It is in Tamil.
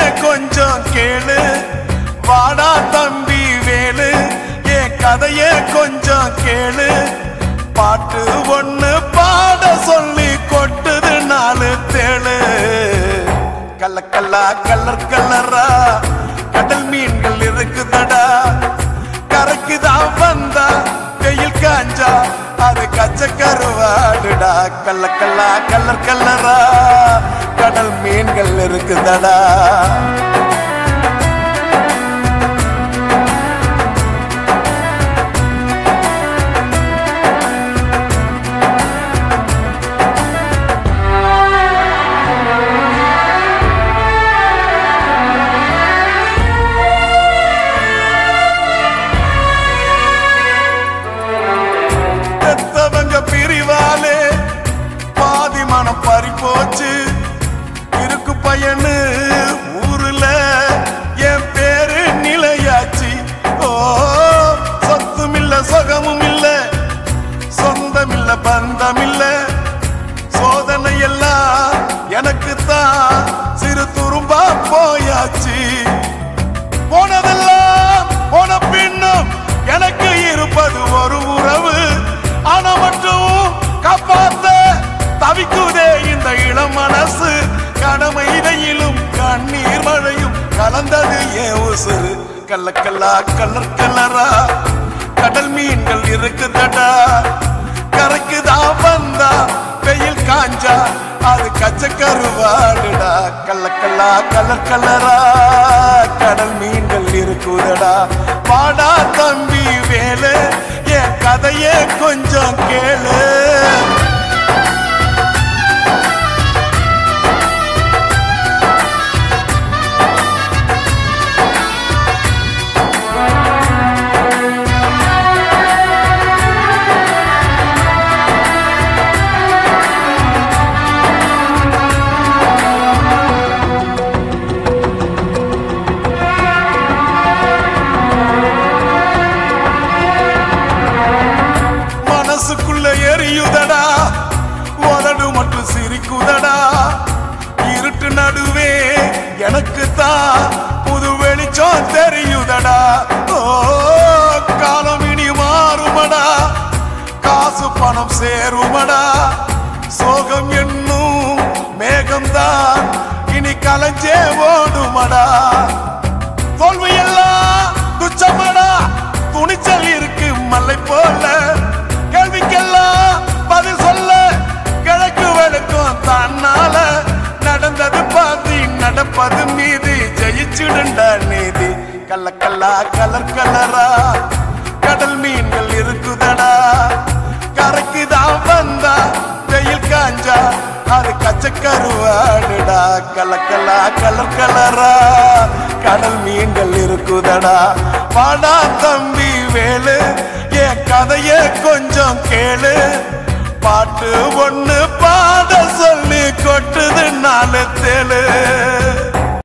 கொஞ்சம் கேளு வாடா தம்பி வேலு என் கதைய கொஞ்சம் கேளு பாட்டு ஒண்ணு பாட சொல்லி கொட்டுது நாலு தேளு கள்ளக்கல்லா கல்லர் கல்லரா கடல் மீன்கள் இருக்குதடா கரைக்கு தான் வந்தா வெயில் காஞ்சா அது கச்ச கருவாடுடா கள்ளக்கல்லா கல்லர் கல்லரா கடல் மீன்கள் இருக்குதடா பெத்தவங்க பிரிவாலே பாதி மனம் பறி போச்சு இருக்கு பையனு ஊருல என் பேரு நிலையாச்சு ஓ சொத்தும் இல்ல சுகமும் இல்ல சொந்தம் இல்ல பந்தம் இல்ல சோதனை எல்லாம் எனக்கு தான் சிறு துரும்பா போயாச்சு போனதெல்லாம் போன பின்னும் எனக்கு இருப்பது ஒரு உறவு ஆனா மட்டும் காப்பாத்த தவிக்குதே இந்த இளம் மனசு கடமை இடையிலும் கண்ணீர் மழையும் கலந்தது ஏன் உசுறு கள்ளக்கல்லா கல்லர் கல்லரா கடல் மீன்கள் இருக்குதடா கரைக்கு தான் வந்தா வெயில் காஞ்சா அது கச்ச கருவாடுடா கள்ளக்கல்லா கலர் கலரா கடல் மீன்கள் இருக்குதடா வாடா தம்பி வேலு என் கதையே கொஞ்சம் கேளு மனசுக்குள்ள எரியுதடா உதடு மட்டும் சிரிக்குதடா இருட்டு நடுவே எனக்கு தான் புது வெளிச்சம் தெரியுதடா ஓ காலம் இனி மாறுமடா காசு பணம் சேருமடா சோகம் என்னும் மேகம்தான் இனி கலைஞ்சே ஓடுமடா தோல்வி எல்லாம் துச்சமடா துணிச்சல் இருக்கு மலை போல கேள்விக்கெல்லாம் பதில் சொல்ல கிழக்கு வெளுக்கும் தன்னால நடந்தது பாதி நடப்பது மீதி ஜெயிச்சுடுண்டா நீதி கள்ளக்கல்லா கலர் கலரா கடல் மீன்கள் இருக்குதடா கரைக்கு தான் வந்தா வெயில் காஞ்சா அது கச்ச கருவாடுடா கலக்கலா கலர் கலரா கடல் மீன்கள் இருக்குதடா வாடா தம்பி வேலு என் கதைய கொஞ்சம் கேளு பாட்டு ஒண்ணு பாட சொல்லி கொட்டுது நாலு தேளு